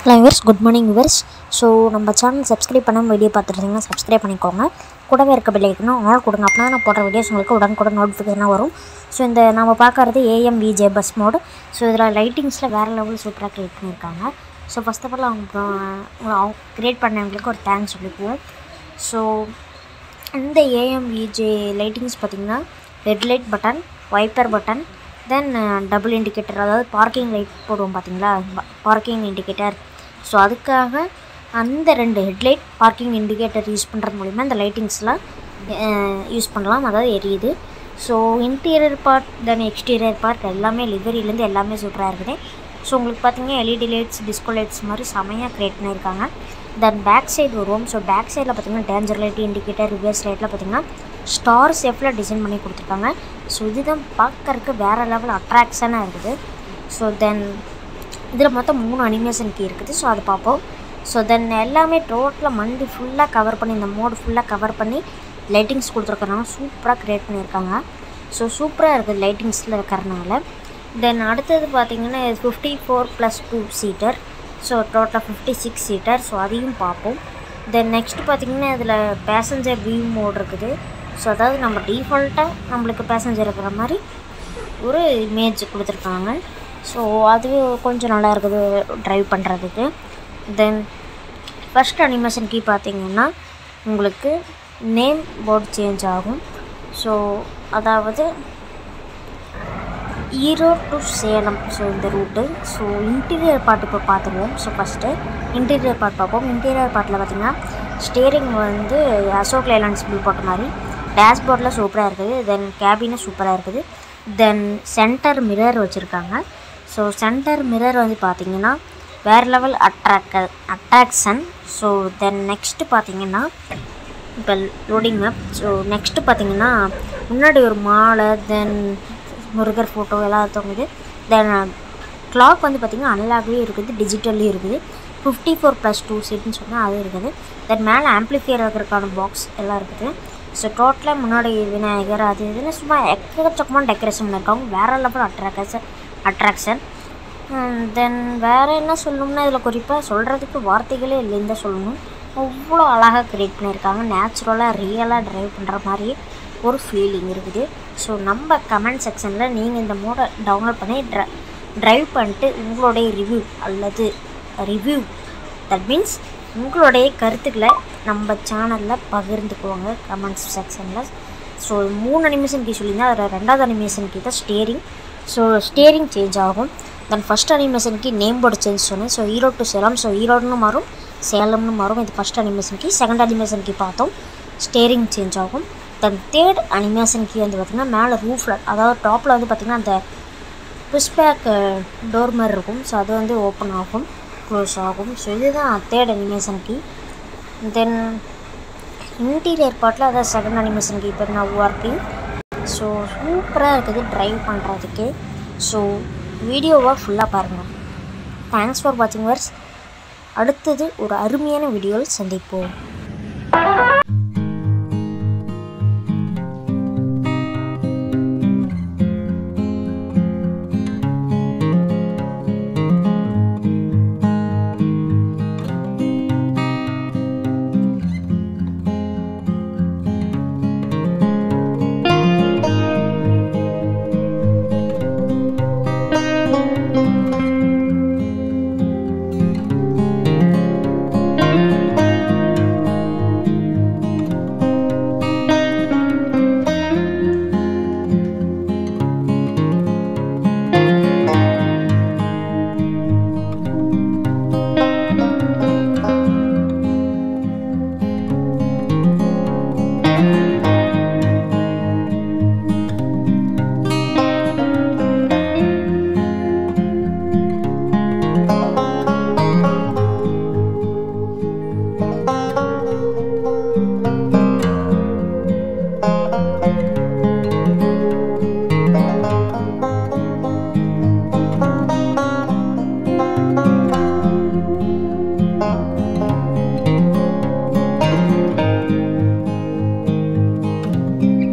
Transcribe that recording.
hello viewers good morning viewers so நம்ம channel subscribe பண்ணாமல் video பார்த்துருந்தீங்கன்னா சப்ஸ்கிரைப் பண்ணிக்கோங்க கூடவே இருக்க பெல்லைக்கணும் ஆல் கொடுங்க அப்படின்னா நான் போடுற வீடியோஸ் உங்களுக்கு உடனுக்குடன் நோட்டிஃபிகேஷனாக வரும் ஸோ இந்த நம்ம பார்க்கறது AM VJ bus mod so இதில் லைட்டிங்ஸில் வேறு லெவல் சூப்பராக க்ரியேட் பண்ணியிருக்காங்க ஸோ ஃபஸ்ட் ஆஃப் ஆல் அவங்க அவங்க க்ரியேட் பண்ணவங்களுக்கு ஒரு தேங்க்ஸ் சொல்லிக்குவோம் ஸோ இந்த ஏஎம் விஜே லைட்டிங்ஸ் பார்த்திங்கன்னா red light button wiper button then double indicator அதாவது பார்க்கிங் லைட் போடுவோம் பார்த்தீங்களா பார்க்கிங் இண்டிகேட்டர் ஸோ அதுக்காக அந்த ரெண்டு ஹெட்லைட் பார்க்கிங் இண்டிகேட்டர் யூஸ் பண்ணுறது மூலிமா இந்த லைட்டிங்ஸ்லாம் யூஸ் பண்ணலாம் அதாவது எரியுது so interior part then exterior part எல்லாமே லிவரிலேருந்து எல்லாமே சூப்பராக இருக்குது ஸோ உங்களுக்கு பார்த்தீங்கன்னா எல்இடி லைட்ஸ் டிஸ்கோ லைட்ஸ் மாதிரி செமையாக க்ரியேட் பண்ணியிருக்காங்க தென் பேக் சைடு வருவோம் ஸோ பேக் சைடில் பார்த்தீங்கன்னா டேஞ்சர் லைட் இண்டிகேட்டர் ரிவர்ஸ் லைட்டில் பார்த்தீங்கன்னா ஸ்டார் ஷேப்பில் டிசைன் பண்ணி கொடுத்துருக்காங்க ஸோ இதுதான் பார்க்கறதுக்கு வேறு லெவல் அட்ராக்ஷனாக இருக்குது ஸோ தென் இதில் மொத்தம் மூணு அனிமேஷன் கீ இருக்குது ஸோ அதை பார்ப்போம் ஸோ தென் எல்லாமே டோட்டலாக மண்டி ஃபுல்லாக கவர் பண்ணி இந்த மோடு ஃபுல்லாக கவர் பண்ணி லைட்டிங்ஸ் கொடுத்துருக்கறனால சூப்பராக க்ரியேட் பண்ணியிருக்காங்க ஸோ சூப்பராக இருக்குது லைட்டிங்ஸில் இருக்கிறனால தென் அடுத்தது பார்த்திங்கன்னா fifty four plus two seater so டோட்டலாக ஃபிஃப்டி சிக்ஸ் சீட்டர் ஸோ அதையும் பார்ப்போம் தென் நெக்ஸ்ட் பார்த்திங்கன்னா இதில் பேசஞ்சர் வியூ மோட் இருக்குது ஸோ அதாவது நம்ம டீஃபால்ட்டாக நம்மளுக்கு பேசஞ்சர் இருக்கிற மாதிரி ஒரு இமேஜ் கொடுத்துருக்காங்க ஸோ அது கொஞ்சம் நல்லா இருக்குது ட்ரைவ் பண்ணுறதுக்கு தென் ஃபஸ்ட் அனிமேஷன் கீ பார்த்தீங்கன்னா உங்களுக்கு நேம் போர்டு சேஞ்ச் ஆகும் ஸோ அதாவது ஈரோடு டு சேலம் ஸோ இந்த ரூட்டு ஸோ இன்டீரியர் பார்ட் இப்போ பார்த்துருவோம் ஸோ ஃபஸ்ட்டு இன்டீரியர் பார்ட் பார்ப்போம் இன்டீரியர் பார்ட்டில் பார்த்திங்கன்னா ஸ்டேரிங் வந்து அசோக் லைலாண்ட்ஸ் பில் போட்ட மாதிரி டேஷ்போர்டில் சூப்பராக இருக்குது தென் கேபினும் சூப்பராக இருக்குது தென் சென்டர் மிரர் வச்சுருக்காங்க ஸோ சென்டர் மிரர் வந்து பார்த்திங்கன்னா வேறு level attract attraction so then next பார்த்திங்கன்னா இப்போ லோடிங் மேப் ஸோ நெக்ஸ்ட்டு பார்த்திங்கன்னா முன்னாடி ஒரு மாலை தென் முருகர் ஃபோட்டோ எல்லாம் தொங்குது தென் கிளாக் வந்து பார்த்திங்கன்னா அனலாகவே இருக்குது டிஜிட்டல்லையும் இருக்குது ஃபிஃப்டி ஃபோர் ப்ளஸ் டூ சீட்னு சொன்னால் அது இருக்குது தென் மேலே ஆம்ப்ளிஃபையர் வைக்கிறதுக்கான பாக்ஸ் எல்லாம் இருக்குது ஸோ டோட்டலாக முன்னாடி விநாயகர் அது இதுன்னு சும்மா எக்கச்சக்கமான டெக்கரேஷன் பண்ணியிருக்காங்க வேறு லெவல் அட்ராக்ஷன் அட்ராக்ஷன் தென் வேறு என்ன சொல்லணும்னா இதில் குறிப்பாக சொல்கிறதுக்கு வார்த்தைகளே இல்லைன்னு தான் சொல்லணும் அவ்வளோ அழகாக க்ரியேட் பண்ணியிருக்காங்க நேச்சுரலாக ரியலாக ட்ரைவ் பண்ணுற மாதிரி ஒரு ஃபீலிங் இருக்குது ஸோ நம்ம கமெண்ட் செக்ஷனில் நீங்கள் இந்த மோடை டவுன்லோட் பண்ணி ட்ர ட்ரைவ் பண்ணிட்டு உங்களுடைய ரிவ்யூ அல்லது ரிவ்யூ தட் மீன்ஸ் உங்களுடைய கருத்துக்களை நம்ம சேனலில் பகிர்ந்துக்குவாங்க கமெண்ட்ஸ் செக்ஷனில் ஸோ மூணு அனிமேஷன் கீ சொல்லியிருந்தேன் அதில் ரெண்டாவது அனிமேஷன் கீ தான் ஸ்டேரிங் ஸோ ஸ்டேரிங் சேஞ்ச் ஆகும் தென் ஃபஸ்ட் அனிமேஷனுக்கு நேம் போர்டு சேஞ்ச் சொன்னேன் so Erode to Salem so ஈரோடுன்னு மாறும் சேலம்னு மாறும் இது ஃபஸ்ட் அனிமேஷனுக்கு செகண்ட் அனிமேஷனுக்கு பார்த்தோம் ஸ்டேரிங் சேஞ்ச் ஆகும் தென் தேர்ட் அனிமேஷன் கீ வந்து பார்த்திங்கன்னா மேலே ரூஃபில் அதாவது டாப்பில் வந்து பார்த்திங்கன்னா அந்த புஷ்பேக் டோர் மாதிரி இருக்கும் ஸோ அது வந்து ஓப்பன் ஆகும் க்ளோஸ் ஆகும் ஸோ இதுதான் third animation key then interior பார்ட்டில் அதாவது செகண்ட் அனிமேஷன் கீ இப்போ நான் ஒர்க்கிங் ஸோ சூப்பராக இருக்குது ட்ரைவ் பண்ணுறதுக்கு ஸோ வீடியோவை ஃபுல்லாக பாருங்கள் தேங்க்ஸ் ஃபார் வாட்சிங் வர்ஸ் அடுத்தது ஒரு அருமையான வீடியோவில் சந்திப்போம்